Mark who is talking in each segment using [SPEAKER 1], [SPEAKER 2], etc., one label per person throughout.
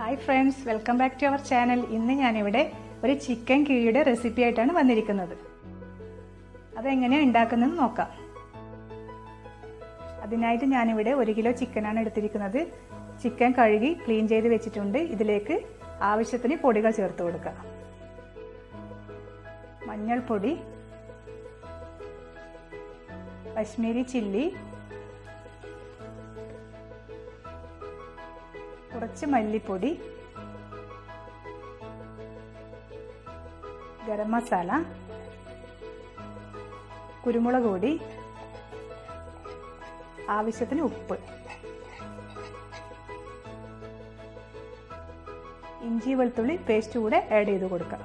[SPEAKER 1] hi friends welcome back to our channel ഇന്ന് ഞാനിവിടെ ഒരു ചിക്കൻ കിഴിയുടെ റെസിപ്പി ആയിട്ടാണ് വന്നിരിക്കുന്നത് അതെങ്ങനെയാണ് ഉണ്ടാക്കുന്നതെന്ന് നോക്കാം അതിനായിട്ട് ഞാനിവിടെ ഒരു കിലോ ചിക്കനാണ് എടുത്തിരിക്കുന്നത് ചിക്കൻ കഴുകി ക്ലീൻ ചെയ്ത് വെച്ചിട്ടുണ്ട് ഇതിലേക്ക് ആവശ്യത്തിന് പൊടികൾ ചേർത്ത് കൊടുക്കുക മഞ്ഞൾപ്പൊടി കശ്മീരി ചില്ലി കുറച്ച് മല്ലിപ്പൊടി ഗരം മസാല കുരുമുളക് പൊടി ആവശ്യത്തിന് ഉപ്പ് ഇഞ്ചി വെളുത്തുള്ളി പേസ്റ്റ് കൂടെ ആഡ് ചെയ്ത് കൊടുക്കാം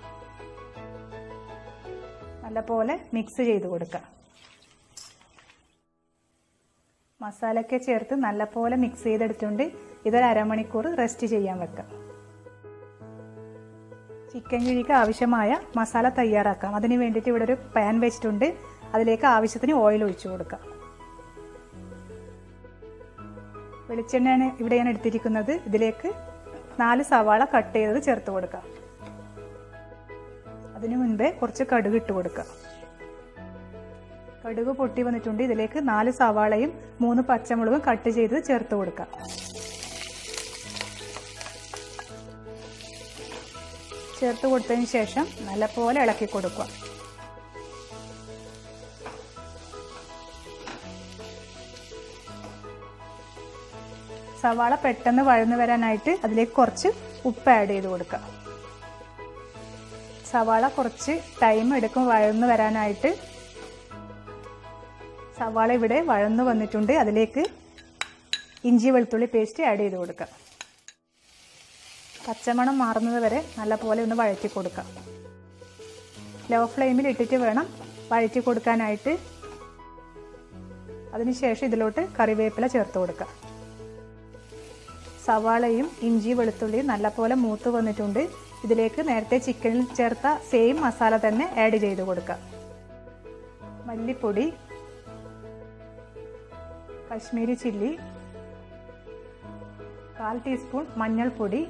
[SPEAKER 1] നല്ലപോലെ മിക്സ് ചെയ്ത് കൊടുക്കാം മസാലയൊക്കെ ചേർത്ത് നല്ലപോലെ മിക്സ് ചെയ്തെടുത്തുകൊണ്ട് ഇതൊരു അരമണിക്കൂർ റെസ്റ്റ് ചെയ്യാൻ വെക്കാം ചിക്കൻ കിഴിക്ക് ആവശ്യമായ മസാല തയ്യാറാക്കാം അതിന് വേണ്ടിയിട്ട് ഇവിടെ ഒരു പാൻ വെച്ചിട്ടുണ്ട് അതിലേക്ക് ആവശ്യത്തിന് ഓയിൽ ഒഴിച്ചു കൊടുക്കാം വെളിച്ചെണ്ണയാണ് ഇവിടെ ഞാൻ എടുത്തിരിക്കുന്നത് ഇതിലേക്ക് നാല് സവാള കട്ട് ചെയ്തത് ചേർത്ത് കൊടുക്കാം അതിനു മുൻപേ കുറച്ച് കടുക് ഇട്ട് കൊടുക്കാം കടുക് പൊട്ടി വന്നിട്ടുണ്ട് ഇതിലേക്ക് നാല് സവാളയും മൂന്ന് പച്ചമുളകും കട്ട് ചെയ്ത് ചേർത്ത് കൊടുക്കാം ചേർത്ത് കൊടുത്തതിന് ശേഷം നല്ലപോലെ ഇളക്കി കൊടുക്കുക സവാള പെട്ടെന്ന് വഴന്നു വരാനായിട്ട് അതിലേക്ക് കുറച്ച് ഉപ്പ് ആഡ് ചെയ്ത് കൊടുക്കുക സവാള കുറച്ച് ടൈം എടുക്കും വഴന്നു വരാനായിട്ട് സവാള ഇവിടെ വഴന്നു വന്നിട്ടുണ്ട് അതിലേക്ക് ഇഞ്ചി വെളുത്തുള്ളി പേസ്റ്റ് ആഡ് ചെയ്ത് കൊടുക്കാം പച്ചമണം മാറുന്നത് വരെ നല്ലപോലെ ഒന്ന് വഴറ്റി കൊടുക്കാം ലോ ഫ്ലെയിമിൽ ഇട്ടിട്ട് വേണം വഴറ്റി കൊടുക്കാനായിട്ട് അതിനുശേഷം ഇതിലോട്ട് കറിവേപ്പില ചേർത്ത് കൊടുക്കാം സവാളയും ഇഞ്ചി വെളുത്തുള്ളിയും നല്ലപോലെ മൂത്ത് വന്നിട്ടുണ്ട് ഇതിലേക്ക് നേരത്തെ ചിക്കനിൽ ചേർത്ത സെയിം മസാല തന്നെ ആഡ് ചെയ്ത് കൊടുക്കാം മല്ലിപ്പൊടി കശ്മീരി ചില്ലി കാൽ ടീസ്പൂൺ മഞ്ഞൾപ്പൊടി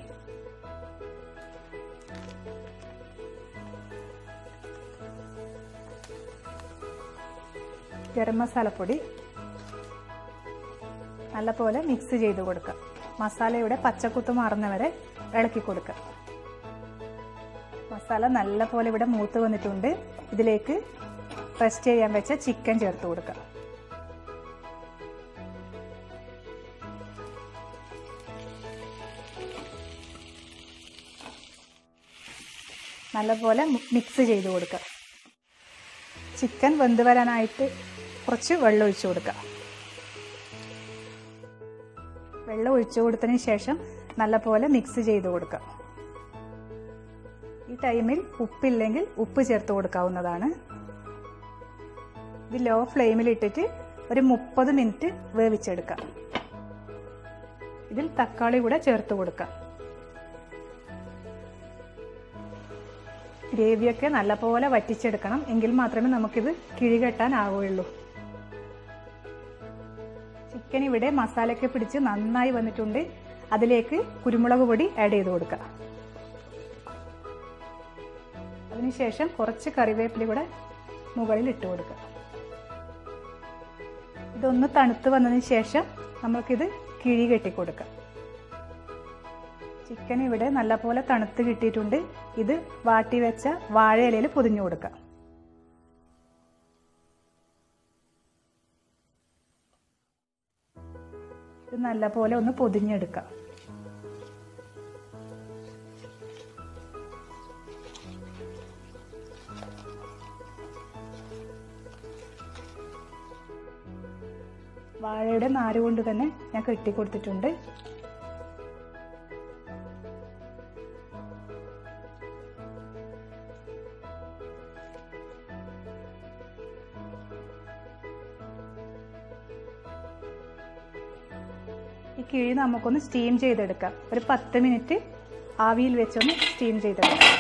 [SPEAKER 1] ഗരം മസാലപ്പൊടി നല്ലപോലെ മിക്സ് ചെയ്ത് കൊടുക്കുക മസാലയുടെ പച്ചക്കുത്ത് മാറുന്നവരെ ഇളക്കി കൊടുക്കുക മസാല നല്ലപോലെ ഇവിടെ മൂത്ത് വന്നിട്ടുണ്ട് ഇതിലേക്ക് റെസ്റ്റ് ചെയ്യാൻ വെച്ച ചിക്കൻ ചേർത്ത് കൊടുക്കുക നല്ലപോലെ മിക്സ് ചെയ്ത് കൊടുക്കുക ചിക്കൻ വെന്ത് വരാനായിട്ട് കുറച്ച് വെള്ളം ഒഴിച്ചു കൊടുക്കുക വെള്ളം ഒഴിച്ചു കൊടുത്തതിന് ശേഷം നല്ലപോലെ മിക്സ് ചെയ്ത് കൊടുക്കുക ഈ ടൈമിൽ ഉപ്പില്ലെങ്കിൽ ഉപ്പ് ചേർത്ത് കൊടുക്കാവുന്നതാണ് ഇത് ലോ ഫ്ലെയിമിൽ ഇട്ടിട്ട് ഒരു മുപ്പത് മിനിറ്റ് വേവിച്ചെടുക്കാം ഇതിൽ തക്കാളി കൂടെ ചേർത്ത് കൊടുക്കാം ഗ്രേവിയൊക്കെ നല്ലപോലെ വറ്റിച്ചെടുക്കണം എങ്കിൽ മാത്രമേ നമുക്കിത് കിഴികെട്ടാനാവുകയുള്ളൂ ചിക്കൻ ഇവിടെ മസാലയൊക്കെ പിടിച്ച് നന്നായി വന്നിട്ടുണ്ട് അതിലേക്ക് കുരുമുളക് പൊടി ആഡ് ചെയ്ത് കൊടുക്കുക അതിനുശേഷം കുറച്ച് കറിവേപ്പില കൂടെ മുകളിൽ ഇട്ട് കൊടുക്കുക ഇതൊന്ന് തണുത്ത് വന്നതിന് ശേഷം നമുക്കിത് കിഴി കെട്ടി കൊടുക്കാം ചിക്കൻ ഇവിടെ നല്ലപോലെ തണുത്ത് കിട്ടിയിട്ടുണ്ട് ഇത് വാട്ടി വെച്ച വാഴയിലയിൽ പൊതിഞ്ഞു കൊടുക്കാം ഇത് നല്ലപോലെ ഒന്ന് പൊതിഞ്ഞെടുക്കാം വാഴയുടെ നാര് കൊണ്ട് തന്നെ ഞാൻ കെട്ടിക്കൊടുത്തിട്ടുണ്ട് ഈ കിഴി നമുക്കൊന്ന് സ്റ്റീം ചെയ്തെടുക്കാം ഒരു പത്ത് മിനിറ്റ് ആവിയിൽ വെച്ചൊന്ന് സ്റ്റീം ചെയ്തെടുക്കാം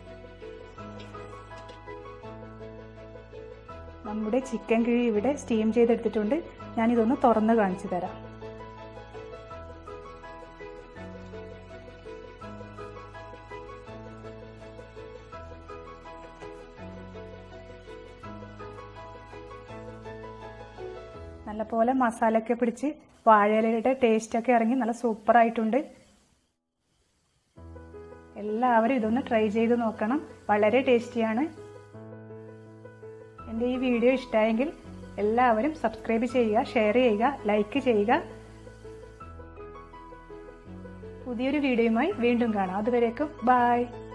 [SPEAKER 1] നമ്മുടെ ചിക്കൻ കിഴി ഇവിടെ സ്റ്റീം ചെയ്തെടുത്തിട്ടുണ്ട് ഞാനിതൊന്ന് തുറന്ന് കാണിച്ചു തരാം നല്ലപോലെ മസാലയൊക്കെ പിടിച്ച് വാഴയിലയുടെ ടേസ്റ്റൊക്കെ ഇറങ്ങി നല്ല സൂപ്പറായിട്ടുണ്ട് എല്ലാവരും ഇതൊന്ന് ട്രൈ ചെയ്ത് നോക്കണം വളരെ ടേസ്റ്റിയാണ് എൻ്റെ ഈ വീഡിയോ ഇഷ്ടമായെങ്കിൽ എല്ലാവരും സബ്സ്ക്രൈബ് ചെയ്യുക ഷെയർ ചെയ്യുക ലൈക്ക് ചെയ്യുക പുതിയൊരു വീഡിയോയുമായി വീണ്ടും കാണാം അതുവരേക്കും ബായ്